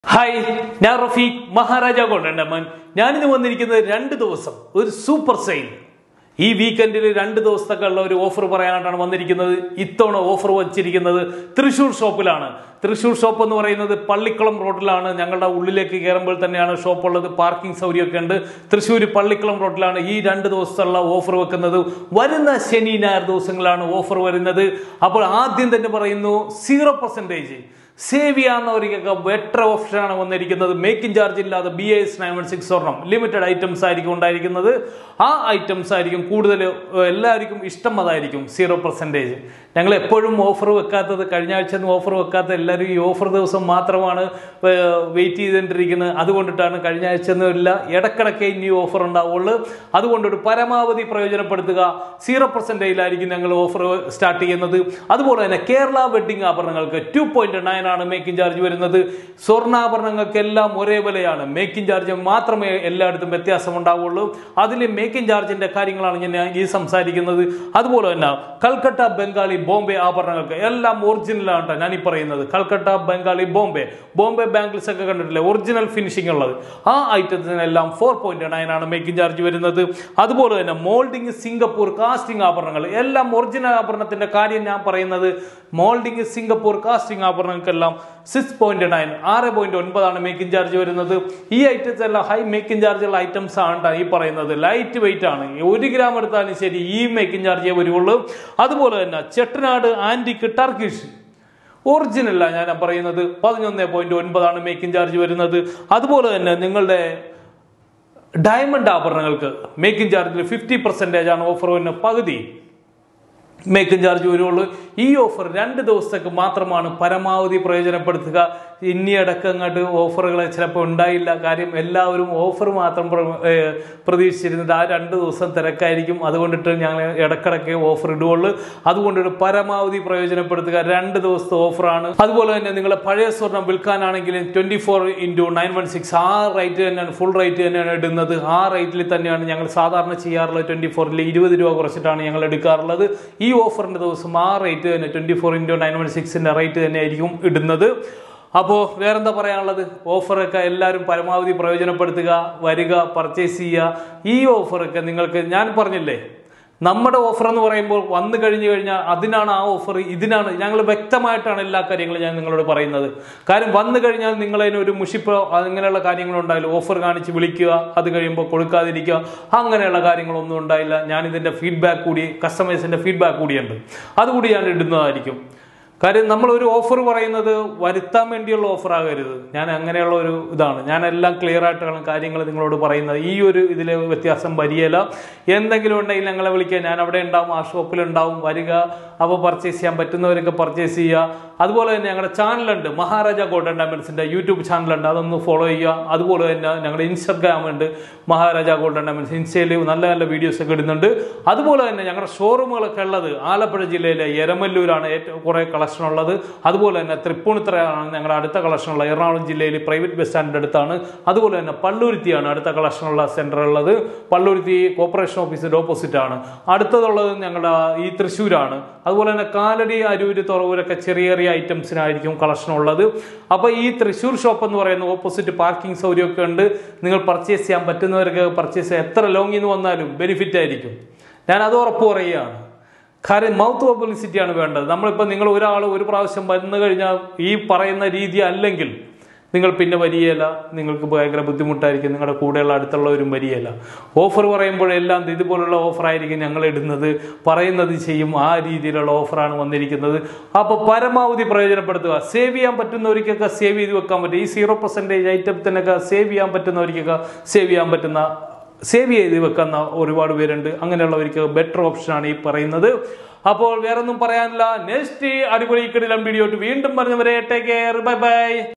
hi ഞാൻ റഫീഖ് മഹാരാജ കൊണ്ടമൻ ഞാനിന്ന് വന്നിരിക്കുന്നത് രണ്ട് ദിവസം ഒരു സൂപ്പർ സെയിൽ ഈ വീക്കെൻഡിൽ രണ്ട് ദിവസത്തേക്കുള്ള ഒരു ഓഫർ പറയാനായിട്ടാണ് വന്നിരിക്കുന്നത് ഇത്തവണ ഓഫർ വച്ചിരിക്കുന്നത് തൃശ്ശൂർ ഷോപ്പിലാണ് തൃശ്ശൂർ ഷോപ്പ് എന്ന് പറയുന്നത് പള്ളിക്കുളം റോഡിലാണ് ഞങ്ങളുടെ ഉള്ളിലേക്ക് കയറുമ്പോൾ തന്നെയാണ് ഷോപ്പ് ഉള്ളത് പാർക്കിംഗ് സൗകര്യമൊക്കെ ഉണ്ട് തൃശ്ശൂർ പള്ളിക്കുളം റോഡിലാണ് ഈ രണ്ട് ദിവസത്തുള്ള ഓഫർ വെക്കുന്നത് വരുന്ന ശനി ഞായർ ദിവസങ്ങളാണ് ഓഫർ വരുന്നത് അപ്പോൾ ആദ്യം തന്നെ പറയുന്നു സീറോ പെർസെൻറ്റേജ് സേവ് ചെയ്യാവുന്നവർക്കൊക്കെ ബെറ്റർ ഓപ്ഷനാണ് വന്നിരിക്കുന്നത് മേക്കിംഗ് ചാർജ് ഇല്ലാതെ B S nine one six സ്വർണം ലിമിറ്റഡ് ഐറ്റംസ് ആയിരിക്കും ഉണ്ടായിരിക്കുന്നത് ആ ഐറ്റംസ് ആയിരിക്കും കൂടുതൽ ഏഹ്, എല്ലാവർക്കും ഇഷ്ടം അതായിരിക്കും സീറോ പെർസെൻറ്റേജ് ഞങ്ങൾ എപ്പോഴും ഓഫർ വെക്കാത്തത് കഴിഞ്ഞ ആഴ്ച ഒന്നും ഓഫർ വെക്കാത്ത എല്ലാവരും ഈ ഓഫർ ദിവസം മാത്രമാണ് വെയിറ്റ് ചെയ്തുകൊണ്ടിരിക്കുന്നത് അതുകൊണ്ടിട്ടാണ് കഴിഞ്ഞ ആഴ്ച ഒന്നും ഇല്ല ഇടക്കിടക്കേ ഇനി ഓഫർ ഉണ്ടാവുള്ളൂ അതുകൊണ്ടൊരു പരമാവധി പ്രയോജനപ്പെടുത്തുക സീറോ പെർസെൻറ്റേജിലായിരിക്കും ഞങ്ങൾ ഓഫർ സ്റ്റാർട്ട് ചെയ്യുന്നത് അതുപോലെ തന്നെ കേരള വെഡിങ് ആഭരണങ്ങൾക്ക് ടു പോയിന്റ് നയൻ ആണ് മേക്കിംഗ് ചാർജ് വരുന്നത് സ്വർണ്ണാഭരണങ്ങൾക്കെല്ലാം ഒരേ വിലയാണ് മേക്കിംഗ് ചാർജ് മാത്രമേ എല്ലായിടത്തും വ്യത്യാസം ഉണ്ടാവുള്ളൂ അതിൽ മേക്കിംഗ് ചാർജിന്റെ കാര്യങ്ങളാണ് ഞാൻ ഈ സംസാരിക്കുന്നത് അതുപോലെ തന്നെ കൽക്കട്ട ബംഗാളി ബോംബെ ആഭരണങ്ങൾക്ക് എല്ലാം ഒറിജിനലാണ് ട്ടോ ഞാൻ ഈ പറയുന്നത് കൽക്കട്ട ബംഗാളി ബോംബെ ബോംബെ ബാംഗിൾസ് ഒക്കെ കണ്ടിട്ടില്ലേ ഒറിജിനൽ ഫിനിഷിംഗ് ഉള്ളത് ആ ഐറ്റത്തിനെല്ലാം ഫോർ പോയിന്റ് നയൻ ആണ് മേക്കിംഗ് ചാർജ് വരുന്നത് അതുപോലെ തന്നെ മോൾഡിംഗ് സിംഗപ്പൂർ കാസ്റ്റിംഗ് ആഭരണങ്ങൾ എല്ലാം ഒറിജിനൽ ആഭരണത്തിന്റെ കാര്യം ഞാൻ പറയുന്നത് മോൾഡിംഗ് സിംഗപ്പൂർ കാസ്റ്റിംഗ് ആഭരണങ്ങൾക്കെല്ലാം സിക്സ് പോയിന്റ് നയൻ ആറ് പോയിന്റ് ഒൻപതാണ് മേക്കിംഗ് ചാർജ് വരുന്നത് ഈ ഐറ്റംസ് എല്ലാം ഹൈ മേക്കിംഗ് ചാർജ് ഉള്ള ഐറ്റംസ് ആണ് ട്ടോ ഈ പറയുന്നത് ലൈറ്റ് വെയിറ്റ് ആണ് ഒരു ഗ്രാം എടുത്താലും ശരി ഈ മേക്കിംഗ് ചാർജേ വരുള്ളൂ അതുപോലെ തന്നെ ചെട്ടനാട് ആന്റിക്ക് ടർക്കിഷ് ഒറിജിനല്ല ഞാൻ പറയുന്നത് പതിനൊന്ന് പോയിന്റ് ഒൻപതാണ് മേക്കിംഗ് ചാർജ് വരുന്നത് അതുപോലെ തന്നെ നിങ്ങളുടെ ഡയമണ്ട് ആഭരണങ്ങൾക്ക് മേക്കിംഗ് ചാർജിൽ ഫിഫ്റ്റി പെർസെൻറ്റേജ് ആണ് ഓഫർ വരുന്ന പകുതി മേക്കിംഗ് ചാർജ് വരുള്ളൂ ഈ ഓഫർ രണ്ട് ദിവസത്തേക്ക് മാത്രമാണ് പരമാവധി പ്രയോജനപ്പെടുത്തുക ഇനി ഇടയ്ക്ക് അങ്ങോട്ട് ഓഫറുകൾ ചിലപ്പോൾ ഉണ്ടായില്ല കാര്യം എല്ലാവരും ഓഫർ മാത്രം പ്ര- ഏർ പ്രതീക്ഷിച്ചിരുന്നത് ആ രണ്ട് ദിവസം തിരക്കായിരിക്കും അതുകൊണ്ടിട്ട് ഞങ്ങൾ ഇടക്കിടയ്ക്ക് ഓഫർ ഇടുകയുള്ളൂ അതുകൊണ്ടൊരു പരമാവധി പ്രയോജനപ്പെടുത്തുക രണ്ട് ദിവസത്തെ ഓഫറാണ് അതുപോലെ തന്നെ നിങ്ങളെ പഴയ സ്വർണം വിൽക്കാനാണെങ്കിലും twenty four into nine one six ആ റേറ്റ് തന്നെയാണ് ഫുൾ റേറ്റ് തന്നെയാണ് ഇടുന്നത് ആ റേറ്റിൽ തന്നെയാണ് ഞങ്ങൾ സാധാരണ ചെയ്യാറുള്ളത് ട്വന്റി ഫോറിൽ ഇരുപത് രൂപ കുറച്ചിട്ടാണ് ഞങ്ങൾ എടുക്കാറുള്ളത് ഈ ഓഫറിന്റെ ദിവസം ആ റേറ്റ് തന്നെ twenty four into nine one സിക്സിന്റെ റേറ്റ് തന്നെ ആയിരിക്കും ഇടുന്നത് അപ്പോൾ വേറെന്താ പറയാനുള്ളത് ഓഫറൊക്കെ എല്ലാവരും പരമാവധി പ്രയോജനപ്പെടുത്തുക വരിക പർച്ചേസ് ചെയ്യുക ഈ ഓഫറൊക്കെ നിങ്ങൾക്ക് ഞാൻ പറഞ്ഞില്ലേ നമ്മുടെ ഓഫർ എന്ന് പറയുമ്പോൾ വന്നു കഴിഞ്ഞു കഴിഞ്ഞാൽ അതിനാണ് ആ ഓഫർ ഇതിനാണ് ഞങ്ങൾ വ്യക്തമായിട്ടാണ് എല്ലാ കാര്യങ്ങളും ഞാൻ നിങ്ങളോട് പറയുന്നത് കാര്യം വന്നു കഴിഞ്ഞാൽ നിങ്ങളതിന് ഒരു മുഷിപ്പോ അങ്ങനെയുള്ള കാര്യങ്ങളുണ്ടായില്ല ഓഫർ കാണിച്ച് വിളിക്കുക അത് കഴിയുമ്പോൾ കൊടുക്കാതിരിക്കുക അങ്ങനെയുള്ള കാര്യങ്ങളൊന്നും ഉണ്ടായില്ല ഞാൻ ഇതിന്റെ ഫീഡ്ബാക്ക് കൂടി കസ്റ്റമേഴ്സിന്റെ ഫീഡ്ബാക്ക് കൂടിയുണ്ട് അതുകൂടി ഞാൻ ഇടുന്നതായിരിക്കും കാര്യം നമ്മൾ ഒരു ഓഫർ പറയുന്നത് വരുത്താൻ വേണ്ടിയുള്ള ഓഫർ ആകരുത് ഞാൻ അങ്ങനെയുള്ള ഒരു ഇതാണ് ഞാൻ എല്ലാം ക്ലിയർ ആയിട്ടാണ് കാര്യങ്ങൾ നിങ്ങളോട് പറയുന്നത് ഈ ഒരു ഇതിൽ വ്യത്യാസം വരികയില്ല എന്തെങ്കിലും ഉണ്ടെങ്കിൽ ഞങ്ങളെ വിളിക്കുക ഞാൻ അവിടെ ഉണ്ടാവും ആ ഷോപ്പിൽ ഉണ്ടാവും വരിക അപ്പോൾ പർച്ചേസ് ചെയ്യാൻ പറ്റുന്നവരൊക്കെ പർച്ചേസ് ചെയ്യുക അതുപോലെ തന്നെ ഞങ്ങളുടെ ചാനലുണ്ട് മഹാരാജ ഗോൾഡൻ ഡയമണ്ട്സിന്റെ യൂട്യൂബ് ചാനലുണ്ട് അതൊന്ന് ഫോളോ ചെയ്യുക അതുപോലെ തന്നെ ഞങ്ങളുടെ ഇൻസ്റ്റഗ്രാം ഉണ്ട് മഹാരാജ ഗോൾഡൻ ഡയമണ്ട്സ് ഇൻസ്റ്റയിൽ നല്ല നല്ല വീഡിയോസ് ഒക്കെ ഇടുന്നുണ്ട് അതുപോലെ തന്നെ ഞങ്ങളുടെ ഷോറൂമുകളൊക്കെ ഉള്ളത് ആലപ്പുഴ ജില്ലയിലെ എരമല്ലൂരാണ് ഏറ്റവും കുറേ കളക്ഷൻ ഉള്ളത് അതുപോലെ തന്നെ തൃപ്പൂണിത്തറയാണ് ഞങ്ങളുടെ അടുത്ത കളക്ഷൻ ഉള്ളത് എറണാകുളം ജില്ലയിൽ പ്രൈവറ്റ് ബസ് സ്റ്റാൻഡിന്റെ അടുത്താണ് അതുപോലെ തന്നെ പള്ളുരുത്തിയാണ് അടുത്ത കളക്ഷനുള്ള സെന്റർ ഉള്ളത് പള്ളുരുത്തി കോർപ്പറേഷൻ ഓഫീസിന്റെ ഓപ്പോസിറ്റ് ആണ് അടുത്തതുള്ളത് ഞങ്ങളുടെ ഈ തൃശ്ശൂരാണ് അതുപോലെ തന്നെ കാലടി അരൂര് തുറവൂരൊക്കെ ചെറിയ ചെറിയ ഐറ്റംസിനായിരിക്കും കളക്ഷൻ ഉള്ളത് അപ്പോൾ ഈ തൃശ്ശൂർ ഷോപ്പ് എന്ന് പറയുന്ന ഓപ്പോസിറ്റ് പാർക്കിംഗ് സൗകര്യമൊക്കെ ഉണ്ട് നിങ്ങൾ പർച്ചേസ് ചെയ്യാൻ പറ്റുന്നവർക്ക് പർച്ചേസ് ചെയ്യാൻ എത്ര ലോങ്ങിൽ നിന്ന് വന്നാലും ബെനിഫിറ്റ് ആയിരിക്കും ഞാൻ അത് ഉറപ്പ് പറയുകയാണ് കാര്യം മൗത്ത് പബ്ലിസിറ്റിയാണ് വേണ്ടത് നമ്മളിപ്പോൾ നിങ്ങൾ ഒരാൾ ഒരു പ്രാവശ്യം വന്നു കഴിഞ്ഞാൽ ഈ പറയുന്ന രീതി അല്ലെങ്കിൽ നിങ്ങൾ പിന്നെ വരികയില്ല നിങ്ങൾക്ക് ഭയങ്കര ബുദ്ധിമുട്ടായിരിക്കും നിങ്ങളുടെ കൂടെയുള്ള അടുത്തുള്ളവരും വരികയില്ല ഓഫർ പറയുമ്പോഴെല്ലാം ഇതുപോലുള്ള ഓഫറായിരിക്കും ഞങ്ങൾ ഇടുന്നത് പറയുന്നത് ചെയ്യും ആ രീതിയിലുള്ള ഓഫറാണ് വന്നിരിക്കുന്നത് അപ്പോൾ പരമാവധി പ്രയോജനപ്പെടുത്തുക സേവ് ചെയ്യാൻ പറ്റുന്നവർക്കൊക്കെ സേവ് ചെയ്ത് വെക്കാൻ പറ്റും ഈ സീറോ പെർസെൻറ്റേജ് ഐറ്റത്തിനൊക്കെ സേവ് ചെയ്യാൻ പറ്റുന്നവർക്കൊക്കെ സേവ് ചെയ്യാൻ പറ്റുന്ന സേവ് ചെയ്ത് വെക്കുന്ന ഒരുപാട് പേരുണ്ട് അങ്ങനെയുള്ളവർക്ക് ബെറ്റർ ഓപ്ഷനാണ് ഈ പറയുന്നത് അപ്പോൾ വേറൊന്നും പറയാനില്ല നെക്സ്റ്റ് അടിപൊളി കിടിലം വീഡിയോ വീണ്ടും പറഞ്ഞവരെ ടേക്ക് കെയർ ബൈ ബൈ